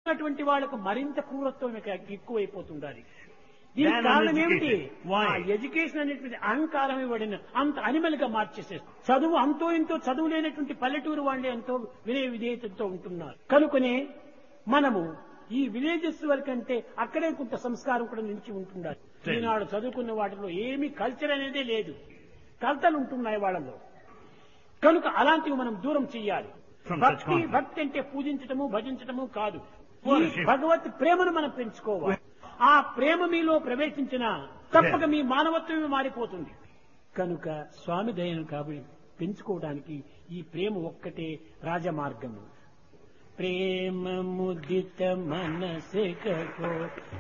అటువంటి వాళ్ళకు మరింత క్రూరత్వం ఇక ఎక్కువైపోతుండాలి దీనికి Than కారణం ఏమిటి uneducated. Why? ఆ ఎడ్యుకేషన్ అనేటువంటి అహంకారం ఇవ్వడిన అంత అనిమల్ గా మార్చేసేస్తుంది చదువు అంతో ఇంతో చదువు లేనటువంటి పల్లెటూరు వాళ్ళే ఎంతో వినయ విధేయతతో ఉంటున్నారు కనుకనే మనము ఈ విలేజెస్ వరకంటే అక్కడే కొంత సంస్కారం కూడా నిలిచి ఉంటుండాలి సరే. ఈనాడు చదువుకున్న వాటిలో ఏమీ కల్చర్ అనేదే లేదు కలతలు ఉంటున్నాయి వాళ్ళలో కనుక అలాంటివి మనం దూరం చెయ్యాలి From such భక్తి concepts. భక్తి అంటే పూజించటము భజించటము కాదు ఈ Worship. భగవత్ ప్రేమను మనం పెంచుకోవాలి ఆ ప్రేమ మీలో ప్రవేశించిన తప్పక మీ మానవత్వమే మారిపోతుంది కనుక స్వామి దయను కాబట్టి పెంచుకోవడానికి ఈ ప్రేమ ఒక్కటే రాజమార్గము ప్రేమ ముదిత మనసే కో